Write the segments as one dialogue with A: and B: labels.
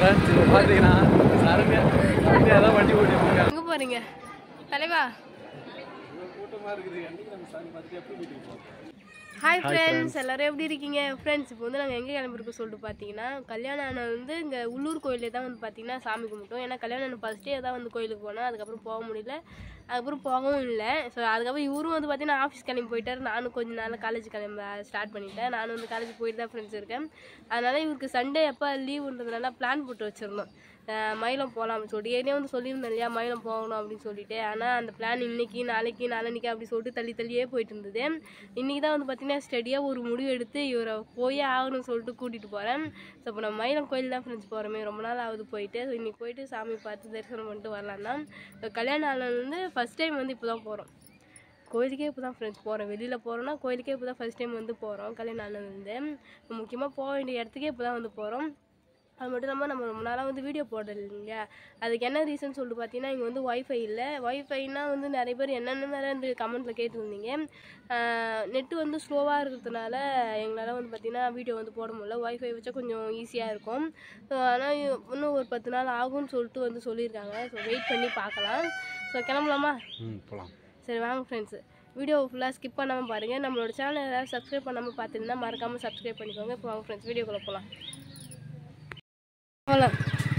A: Friends இப்போ பார்த்தீங்கன்னா சரண்யா சரண்யா தான் வண்டி ஓட்டிட்டு இருக்காங்க
B: எங்க போறீங்க தலைவா
A: கூட்டமாக இருக்குது அன்னைக்கு நம்ம சாமி பார்த்துட்டு எப்படி வீட்டுக்கு போகிறோம்
B: ஹாய் ஃப்ரெண்ட்ஸ் எல்லாரும் எப்படி இருக்கீங்க ஃப்ரெண்ட்ஸ் இப்போ வந்து நாங்கள் எங்கே கிளம்பிருக்கோம் சொல்லிட்டு பார்த்தீங்கன்னா கல்யாணம் ஆன வந்து இங்கே உள்ளூர் கோயிலே தான் வந்து பார்த்தீங்கன்னா சாமி கும்பிட்டோம் ஏன்னா கல்யாணம் ஆன ஃபஸ்ட்டே தான் வந்து கோயிலுக்கு போனோம் அதுக்கப்புறம் போக முடியல அதுக்கப்புறம் போகவும் இல்லை ஸோ அதுக்கப்புறம் இவரும் வந்து பார்த்தீங்கன்னா ஆஃபீஸ் கிளம்பி போயிட்டார் நானும் கொஞ்ச நாள் காலேஜ் கிளம்ப ஸ்டார்ட் பண்ணிட்டேன் நானும் வந்து காலேஜ் போயிட்டு தான் ஃப்ரெண்ட்ஸ் இருக்கேன் அதனால் இவருக்கு சண்டே எப்போ லீவுன்றதுனால பிளான் போட்டு வச்சுருந்தோம் அஹ் மயிலம் போகலாம்னு சொல்லிட்டு ஏற்கனவே வந்து சொல்லியிருந்தேன் இல்லையா மயிலம் போகணும் அப்படின்னு சொல்லிட்டு ஆனால் அந்த பிளான் இன்னைக்கு நாளைக்கு நாளன்னைக்கு அப்படி சொல்லிட்டு தள்ளி தள்ளியே போயிட்டு இருந்தது இன்னைக்கு தான் வந்து பார்த்தீங்கன்னா ஸ்டடியாக ஒரு முடிவு எடுத்து இவரை போயே ஆகணும்னு சொல்லிட்டு கூட்டிகிட்டு போகிறேன் ஸோ இப்போ நம்ம மயிலம் கோயில் தான் ஃப்ரெண்ட்ஸ் போகிறோமே ரொம்ப நாள் ஆகுது போயிட்டு ஸோ இன்னைக்கு போயிட்டு சாமி பார்த்து தரிசனம் பண்ணிட்டு வரலாம் தான் ஸோ கல்யாண நாள் வந்து ஃபஸ்ட் டைம் வந்து இப்போ தான் போகிறோம் கோயிலுக்கே இப்போ தான் ஃப்ரெண்ட்ஸ் போகிறோம் வெளியில் போகிறோம்னா கோயிலுக்கே இப்போ தான் ஃபஸ்ட் டைம் வந்து போகிறோம் கல்யாண நாள்லேருந்து முக்கியமாக போக வேண்டிய இடத்துக்கே இப்போ தான் வந்து போகிறோம் அது மட்டும் இல்லாமல் நம்ம ரொம்ப நாளாக வந்து வீடியோ போடுறது இல்லையா அதுக்கு என்ன ரீசன் சொல்லிட்டு பார்த்தீங்கன்னா இங்கே வந்து ஒய்ஃபை இல்லை ஒய்ஃபைனா வந்து நிறைய பேர் என்னென்ன வேறு வந்து கமெண்ட்டில் கேட்டிருந்தீங்க நெட்டு வந்து ஸ்லோவாக இருக்கிறதுனால எங்களால் வந்து பார்த்தீங்கன்னா வீடியோ வந்து போட முடியல ஒய்ஃபை வச்சா கொஞ்சம் ஈஸியாக இருக்கும் ஸோ ஆனால் இன்னும் ஒரு பத்து நாள் ஆகும்னு சொல்லிட்டு வந்து சொல்லியிருக்காங்க ஸோ வெயிட் பண்ணி பார்க்கலாம் ஸோ கிளம்பலாமா
A: ம் போகலாம்
B: சரி வாங்க ஃப்ரெண்ட்ஸு வீடியோ ஃபுல்லாக ஸ்கிப் பண்ணாமல் பாருங்கள் நம்மளோட சேனல் ஏதாவது சப்ஸ்கிரைப் பண்ணாமல் பார்த்துருந்தா மறக்காமல் சப்ஸ்கிரைப் பண்ணிக்கோங்க இப்போ வாங்க ஃப்ரெண்ட்ஸ் வீடியோக்குள்ளே போகலாம் போகலாம்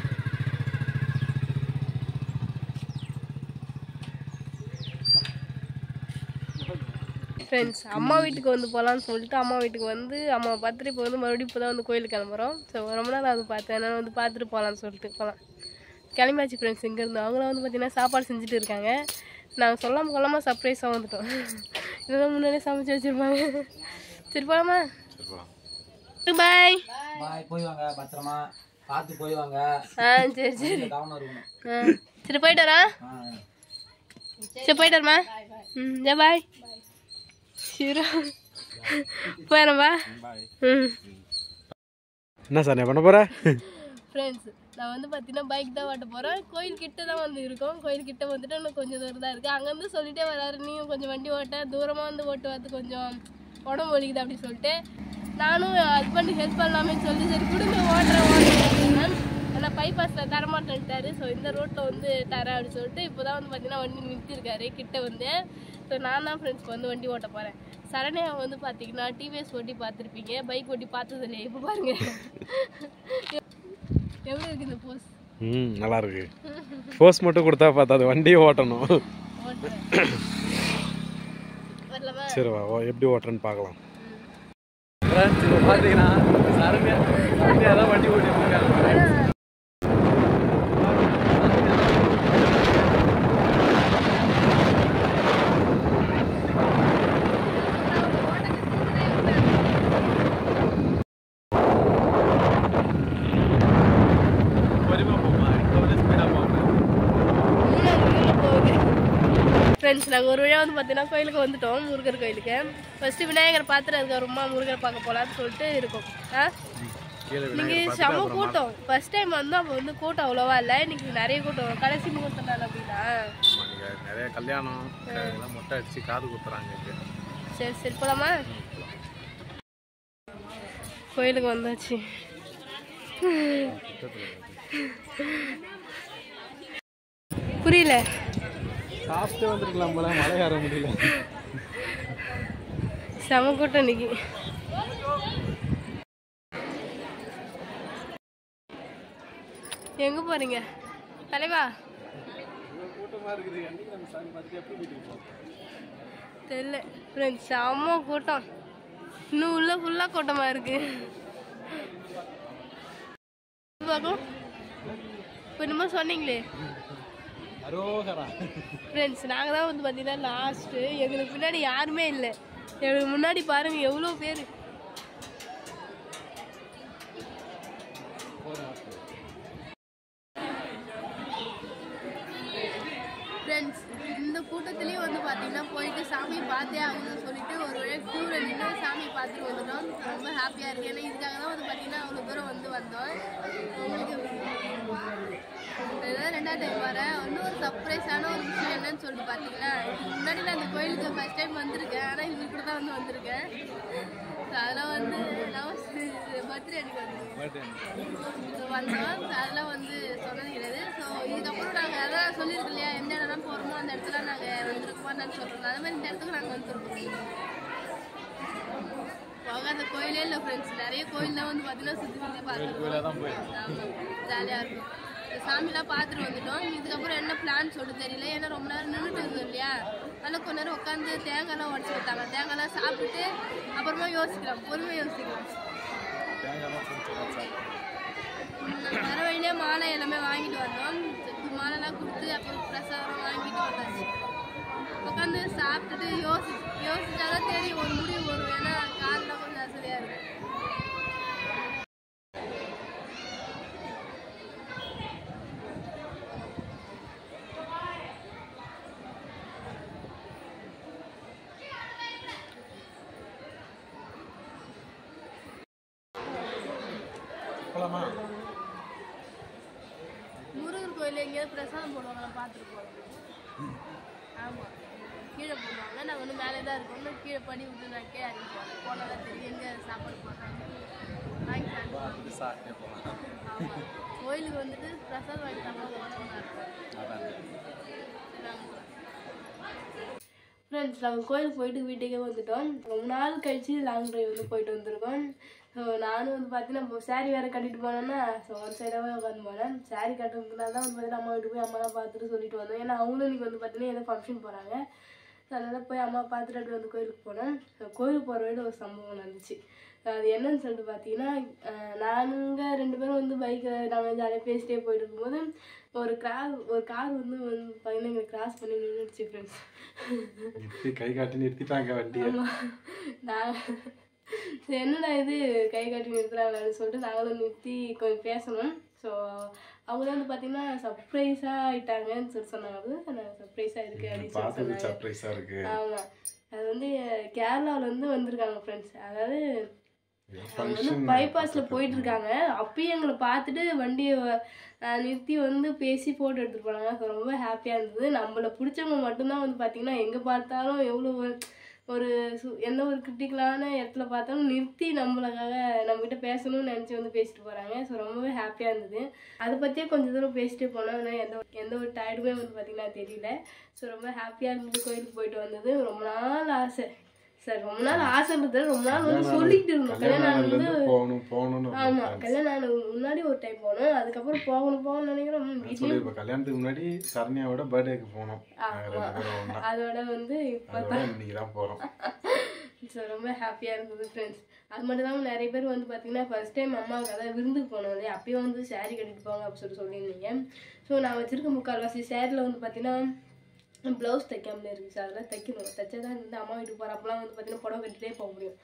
B: ஃப்ரெண்ட்ஸ் அம்மா வீட்டுக்கு வந்து போகலான்னு சொல்லிட்டு அம்மா வீட்டுக்கு வந்து அம்மா பார்த்துட்டு இப்போ வந்து மறுபடியும் இப்போ தான் வந்து கோயிலுக்கு கிளம்புறோம் ஸோ ரொம்ப நாள் அது பார்த்தேன் அதனால் வந்து பார்த்துட்டு போகலான்னு சொல்லிட்டு போகலாம் கிளம்பியாச்சு ஃப்ரெண்ட்ஸ் இங்கேருந்து அவங்களும் வந்து பார்த்தீங்கன்னா சாப்பாடு செஞ்சுட்டு இருக்காங்க நாங்கள் சொல்லாமல் கொள்ளாமல் சர்ப்ரைஸாக வந்துட்டோம் இதெல்லாம் முன்னாடியே சமைச்சு வச்சுருப்பாங்க சரி போகலாமா
A: சரி போகலாம்
B: பாய்
C: பாய் போய் வாங்க பத்திரமா பார்த்து போய் வாங்க
B: ஆ சரி சரி
C: கவனம் இருக்கணும்
B: ஆ சரி போயிட்டு வரா
C: ஆ
B: சரி போயிட்டு வரமா ம் ஜே பாய் சரி போயிடறேன்பா
A: பாய்
B: ம்
A: என்ன சார் என்ன பண்ண போகிற
B: ஃப்ரெண்ட்ஸ் நான் வந்து பார்த்தீங்கன்னா பைக் தான் ஓட்ட போகிறேன் கோயில் கிட்ட தான் வந்து இருக்கோம் கோயில் கிட்ட வந்துட்டு இன்னும் கொஞ்சம் தூரம் தான் இருக்குது அங்கேருந்து சொல்லிட்டே வராரு நீயும் கொஞ்சம் வண்டி ஓட்ட தூரமாக வந்து ஓட்டு வரது கொஞ்சம் உடம்பு வலிக்குது அப்படின்னு சொல்லிட்டு நானும் ஹஸ்பண்டுக்கு ஹெல்ப் பண்ணலாமே சொல்லி சரி கொடுங்க ஓட்டுறேன் ஓட்டுறேன் ஆனால் பைபாஸில் தரமாட்டேன்ட்டாரு ஸோ இந்த ரோட்டில் வந்து தரேன் அப்படின்னு சொல்லிட்டு இப்போ தான் வந்து பார்த்தீங்கன்னா வண்டி நிறுத்திருக்காரு கிட்ட வந்து ஸோ நான் தான் ஃப்ரெண்ட்ஸ்க்கு வந்து வண்டி ஓட்ட போகிறேன் சரண்யா வந்து பார்த்தீங்கன்னா டிவிஎஸ் ஓட்டி பார்த்துருப்பீங்க பைக் ஓட்டி பார்த்தது இல்லையா இப்போ பாருங்க எப்படி இருக்கு இந்த போஸ்
A: ம் நல்லா இருக்கு போஸ்ட் மட்டும் கொடுத்தா பார்த்தா அது வண்டியை ஓட்டணும்
B: ஓட்டுறேன் வரலாமா
A: சரி வா ஓ, எப்படி ஓட்டுறேன்னு பார்க்கலாம் ஃப்ரெண்ட்ஸ் இப்போ பார்த்தீங்கன்னா சரண்யா சரண்யா தான் வண்டி ஓட்டிட்டு இருக்காங்க
B: ஃப்ரெண்ட்ஸ் நாங்கள் ஒரு வழியாக வந்து பார்த்தீங்கன்னா கோயிலுக்கு வந்துட்டோம் முருகர் கோயிலுக்கு ஃபர்ஸ்ட் விநாயகர் பார்த்துட்டு அதுக்கப்புறமா முருகர் பார்க்க போகலான்னு சொல்லிட்டு இருக்கோம் ஆ நீங்கள் செம கூட்டம் ஃபர்ஸ்ட் டைம் வந்து அப்போ வந்து கூட்டம் அவ்வளோவா இல்லை இன்னைக்கு நிறைய கூட்டம் கடைசி முகூர்த்த நாள் அப்படின்னா
A: நிறைய கல்யாணம் இதெல்லாம் மொட்டை அடிச்சு காது குத்துறாங்க இங்கே
B: சரி சரி போலாமா கோயிலுக்கு வந்தாச்சு புரியல
A: சாப்பிட்டு வந்துருக்கலாம் போல மழை ஏற முடியல
B: செம கூட்டம் இன்னைக்கு எங்க போறீங்க தலைவா
A: கூட்டமாக இருக்குது அன்னைக்கு நம்ம சாமி பார்த்துட்டு எப்படி வீட்டுக்கு போகிறோம்
B: தெரியல ஃப்ரெண்ட்ஸ் செம்ம கூட்டம் இன்னும் உள்ள ஃபுல்லாக கூட்டமாக இருக்கு பார்க்கும் இப்போ என்னமோ சொன்னீங்களே
A: அரோகரா
B: ஃப்ரெண்ட்ஸ் நாங்கள் தான் வந்து பார்த்தீங்கன்னா லாஸ்ட்டு எங்களுக்கு பின்னாடி யாருமே இல்லை எங்களுக்கு முன்னாடி பாருங்க எவ்வளோ பேர் ஃப்ரெண்ட்ஸ் இந்த கூட்டத்துலேயும் வந்து பார்த்தீங்கன்னா போயிட்டு சாமி பார்த்தே ஆகணும்னு சொல்லிட்டு ஒரு வழியாக க்யூவில் நின்று சாமி பார்த்துட்டு வந்துட்டோம் ரொம்ப ஹாப்பியாக இருக்கு ஏன்னா இதுக்காக தான் வந்து பார்த்தீங்கன்னா அவ்வளோ தூரம் வந்து வந்தோம் உங்களுக்கு இதுதான் ரெண்டாவது டைம் வரேன் இன்னொரு சர்ப்ரைஸான ஒரு விஷயம் என்னன்னு சொல்லிட்டு பார்த்தீங்கன்னா இதுக்கு முன்னாடி நான் அந்த கோயிலுக்கு ஃபர்ஸ்ட் டைம் வந்திருக்கேன் ஆனால் இது கூட தான் வந்து வந்திருக்கேன் அதெல்லாம் வந்து பர்த்டே அன்னைக்கு வந்து ஸோ வந்தோம் அதெல்லாம் வந்து சொன்னது கிடையாது ஸோ இதுக்கப்புறம் நாங்கள் அதான் சொல்லியிருக்கோம் இல்லையா எந்த இடம்லாம் போகிறோமோ அந்த இடத்துல நாங்கள் வந்திருக்கோம் சொல்கிறோம் அது மாதிரி இந்த இடத்துக்கு நாங்கள் வந்துருக்கோம் போகாத கோயிலே இல்லை ஃப்ரெண்ட்ஸ் நிறைய கோயில் தான் வந்து பார்த்தீங்கன்னா சுற்றி சுற்றி பார்த்துருக்கோம் ஆமாம் ஜாலியாக இருக்கும் இந்த சாமிலாம் பார்த்துட்டு வந்துட்டோம் இதுக்கப்புறம் என்ன பிளான் சொல்லிட்டு தெரியல ஏன்னா ரொம்ப நேரம் நின்றுட்டு இருந்தோம் இல்லையா அதனால கொஞ்ச நேரம் உட்காந்து தேங்காய்லாம் உடச்சி கொடுத்தாங்க தேங்காய்லாம் சாப்பிட்டுட்டு அப்புறமா யோசிக்கலாம் பொறுமையாக யோசிக்கலாம் உம், வர வழியிலே மாலை எல்லாமே வாங்கிட்டு வந்தோம் சரி, மாலைலாம் கொடுத்து அப்புறம் பிரசாதம் வாங்கிட்டு வந்தாச்சு உட்காந்து சாப்பிட்டுட்டு யோசி யோசிச்சாதான் தெரியும் ஒரு முடிவு வரும் ஏன்னா காலெலாம் கொஞ்சம் அசதியாக இருக்கு
A: போலாமா
B: முருகர் கோயில் எங்கேயாவது பிரசாதம் போடுவாங்க நான் பார்த்துட்டு போகிறோம் ஆமாம் கீழே போடுவாங்க நாங்கள் வந்து மேலே தான் இருக்கோம் இன்னும் கீழே படி விட்டு நான் கீழே இறங்கி போகிறேன் போனால் தான் தெரியும் எங்கே சாப்பாடு போடுறாங்க வாங்கி சாப்பிட்டு
A: சாப்பிட்டே போகலாம்
B: ஆமாம் கோயிலுக்கு வந்துட்டு பிரசாதம் வாங்கி சாப்பிட நல்லா இருக்கும் ஃப்ரெண்ட்ஸ் நாங்கள் கோயிலுக்கு போயிட்டு வீட்டுக்கே வந்துட்டோம் ரொம்ப நாள் கழிச்சு லாங் டிரைவ் வந்து போயிட்டு வந்திருக்கோம் ஸோ நானும் வந்து பார்த்தீங்கன்னா சாரீ வேறு கட்டிட்டு போனேன்னா ஸோ ஒரு சைடாகவே உட்காந்து போனேன் சாரீ கட்டுறதுனால தான் வந்து பார்த்தீங்கன்னா அம்மா வீட்டுக்கு போய் அம்மாலாம் பார்த்துட்டு சொல்லிட்டு வந்தோம் ஏன்னா அவங்களும் இன்னைக்கு வந்து பார்த்தீங்கன்னா ஏதோ ஃபங்க்ஷன் போகிறாங்க ஸோ அதனால் போய் அம்மா பார்த்துட்டு அப்படியே வந்து கோயிலுக்கு போனேன் ஸோ கோயிலுக்கு போகிற வழியில் ஒரு சம்பவம் நடந்துச்சு அது என்னன்னு சொல்லிட்டு பார்த்தீங்கன்னா அஹ் நானுங்க ரெண்டு பேரும் வந்து பைக்கில் நாங்கள் ஜாலியாக பேசிட்டே போயிட்டு இருக்கும்போது ஒரு கார் ஒரு கார் வந்து வந்து பார்த்தீங்கன்னா எங்களை கிராஸ் பண்ணி நின்றுடுச்சு ஃப்ரெண்ட்ஸ்
A: நிறுத்தி கை காட்டி நிறுத்திட்டாங்க வண்டியை
B: நான் சரி, என்னடா இது கை காட்டி நிறுத்துறாங்கன்னு சொல்லிட்டு நாங்களும் நிறுத்தி கொஞ்சம் பேசணும் ஸோ அவங்க தான் வந்து பார்த்தீங்கன்னா சர்ப்ரைஸாக ஆயிட்டாங்கன்னு சொல்லி சொன்னாங்க அது சர்ப்ரைஸாக இருக்குது அப்படின்னு சொல்லி
A: பார்த்தது
B: சொன்னாங்க
A: சர்ப்ரைஸா இருக்கு
B: ஆமாம் அது வந்து கேரளாவில் வந்து வந்திருக்காங்க ஃப்ரெண்ட்ஸ் அதாவது அவங்க
A: ஃபங்க்ஷன்
B: வந்து பைபாஸில் போயிட்டு இருக்காங்க அப்பயும் எங்களை பார்த்துட்டு வண்டியை அஹ், நிறுத்தி வந்து பேசி ஃபோட்டோ எடுத்துட்டு போனாங்க So, ரொம்ப ஹாப்பியாக இருந்தது நம்மளை பிடிச்சவங்க மட்டும்தான் வந்து பார்த்தீங்கன்னா எங்கே பார்த்தாலும் எவ்வளோ ஒரு- ஒரு சு எந்த ஒரு கிரிட்டிக்கலான இடத்துல பார்த்தாலும் நிறுத்தி நம்மளுக்காக நம்மகிட்ட பேசணும்னு நினச்சி வந்து பேசிட்டு போகிறாங்க ஸோ ரொம்பவே ஹாப்பியாக இருந்தது அதை பற்றியே கொஞ்சம் தூரம் பேசிட்டே போனோம் ஆனால் எந்த ஒரு- எந்த ஒரு டயர்டுமே வந்து பார்த்திங்கன்னா தெரியல ஸோ ரொம்ப ஹாப்பியாக இருந்தது கோயிலுக்கு போயிட்டு வந்தது ரொம்ப நாள் ஆசை சார் ரொம்ப நாள் ஆசைன்றது ரொம்ப நாள் வந்து சொல்லிட்டு இருந்தோம் கல்யாணம்
A: கல்யாணம்
B: ஆனது
A: இருந்து போகணும் போகணும்னு ரொம்ப
B: ஆமா
A: plans.
B: கல்யாணம் ஆனதுக்கு முன்னாடி ஒரு டைம் போனோம் அதுக்கப்புறம் போகணும் போகணும்னு நினைக்கிறோம் ம்,
A: நான்
B: வீட்லயும்
A: சொல்லியிருப்பேன் கல்யாணத்துக்கு முன்னாடி சரண்யாவோட பர்த்டேக்கு போனோம் நாங்க ரெண்டு பேரும் ஒண்ணா
B: அதோட வந்து இப்போ
A: அதோட இன்னைக்கு தான் போறோம்
B: ஸோ ரொம்ப ஹாப்பியாக இருந்தது ஃப்ரெண்ட்ஸ் அது மட்டும் இல்லாமல் நிறைய பேர் வந்து பார்த்தீங்கன்னா ஃபர்ஸ்ட் டைம் அம்மாவுக்கு அதாவது விருந்துக்கு போனோம் இல்லையா அப்பயும் வந்து saree கட்டிட்டு போங்க அப்படின்னு சொல்லி சொல்லியிருந்தீங்க ஸோ நான் வச்சிருக்க முக்கால்வாசி சேரீல வந்து பார்த்தீங்கன்னா ப்ளவுஸ் தைக்காமலே இருக்குது சார் அதெல்லாம் தைக்கணும் தைச்சா தான் வந்து அம்மா வீட்டுக்கு போகிறப்பெல்லாம் வந்து பார்த்தீங்கன்னா புடவை கட்டிட்டே போக முடியும்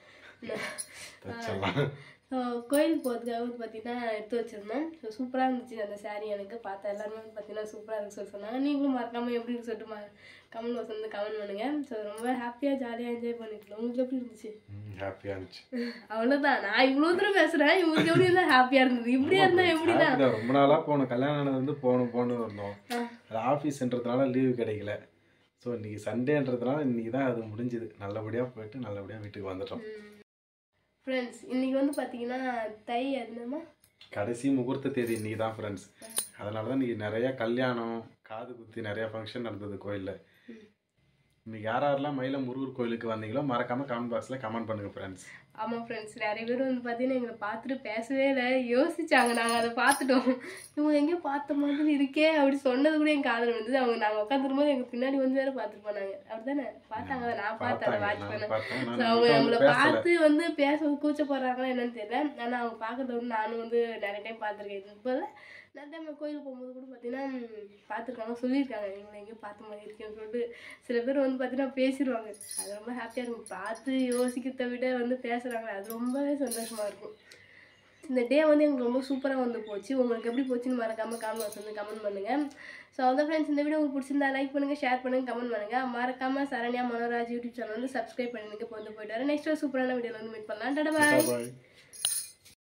A: தச்சலாம்
B: ஸோ கோயிலுக்கு போகிறதுக்காக வந்து பார்த்தீங்கன்னா எடுத்து வச்சிருந்தோம் ஸோ சூப்பராக இருந்துச்சு அந்த saree எனக்கு பார்த்தா எல்லாருமே வந்து பார்த்தீங்கன்னா சூப்பராக இருக்கு சொல்லி சொன்னாங்க நீங்களும் மறக்காமல் எப்படி இருக்கு சொல்லிட்டு கமெண்ட் பாக்ஸ் வந்து கமெண்ட் பண்ணுங்க ஸோ ரொம்ப ஹாப்பியாக ஜாலியாக என்ஜாய் பண்ணிக்கலாம் உங்களுக்கு எப்படி இருந்துச்சு
A: ஹாப்பியா இருந்துச்சு
B: அவ்வளோதான் நான் இவ்வளோ தூரம் பேசுகிறேன் இவங்களுக்கு எப்படி இருந்தால் ஹாப்பியாக இருந்தது இப்படியா இருந்தால் எப்படி தான்
A: Happy தான். ரொம்ப நாளா போகணும் கல்யாணம் ஆனது வந்து போகணும் போகணும் இருந்தோம் அது ஆஃபீஸ்ன்றதுனால லீவு கிடைக்கல ஸோ இன்னைக்கு சண்டேன்றதுனால இன்னைக்கு தான் அது முடிஞ்சுது நல்லபடியா போயிட்டு நல்லபடியா வீட்டுக்கு வந்துட்டோம்
B: ஃப்ரெண்ட்ஸ் இன்னைக்கு வந்து பார்த்தீங்கன்னா தை என்னமா
A: கடைசி முகூர்த்த தேதி இன்னைக்கு தான் ஃப்ரெண்ட்ஸ் அதனால தான் இன்னைக்கு நிறைய கல்யாணம் காது குத்தி நிறைய ஃபங்க்ஷன் நடந்தது கோயிலில் இன்னைக்கு யார் யாரெல்லாம் மயில முருகர் கோயிலுக்கு வந்தீங்களோ மறக்காம கமெண்ட் பாக்ஸில் கமெண்ட் பண்ணுங்க ஃப்ரெண்ட்ஸ்
B: ஆமாம் ஃப்ரெண்ட்ஸ் நிறைய பேர் வந்து பார்த்தீங்கன்னா எங்களை பார்த்துட்டு பேசவே இல்லை யோசிச்சாங்க நாங்கள் அதை பார்த்துட்டோம் இவங்க எங்கேயோ பார்த்த மாதிரி இருக்கே அப்படி சொன்னது கூட என் காதல் வந்தது அவங்க நாங்கள் உட்காந்துருக்கும் எங்கள் பின்னாடி வந்து வேற பார்த்துட்டு போனாங்க அப்படிதானே பார்த்தாங்க நான் பார்த்தேன் அதை வாட்ச் பண்ணேன்
A: பார்த்தேன்
B: So,
A: நான்
B: அவங்க
A: வந்து
B: நம்மளை
A: பேசல
B: பார்த்து வந்து பேச கூச்சப்படுறாங்களா என்னன்னு தெரியல ஆனால் அவங்க பார்க்கறத வந்து நானும் வந்து நிறைய டைம் பார்த்துருக்கேன் இப்போ நிறைய டைம் கோயிலுக்கு போகும்போது கூட பார்த்தீங்கன்னா பார்த்துருக்காங்க சொல்லியிருக்காங்க இவங்களை எங்கேயோ பார்த்த மாதிரி இருக்கேன்னு சொல்லிட்டு சில பேர் வந்து பார்த்தீங்கன்னா பேசிடுவாங்க அது ரொம்ப ஹாப்பியாக இருக்கும் பார்த்து யோசிக்கிறத விட வந்து பேசுகிறாங்க அது ரொம்பவே சந்தோஷமாக இருக்கும் இந்த டே வந்து எனக்கு ரொம்ப சூப்பராக வந்து போச்சு உங்களுக்கு எப்படி போச்சுன்னு மறக்காம காமெண்ட் வந்து கமெண்ட் பண்ணுங்க ஸோ அவ்வளோ ஃப்ரெண்ட்ஸ் இந்த வீடியோ உங்களுக்கு பிடிச்சிருந்தா லைக் பண்ணுங்க ஷேர் பண்ணுங்க கமெண்ட் பண்ணுங்க மறக்காம சரண்யா மனோராஜ் யூடியூப் சேனல் வந்து சப்ஸ்கிரைப் பண்ணுங்க இப்போ வந்து போயிட்டு வரேன் நெக்ஸ்ட் சூப்பரான வீடியோவில் வந்து மீட் பண்ணலாம் டாடா பாய்
A: பாய்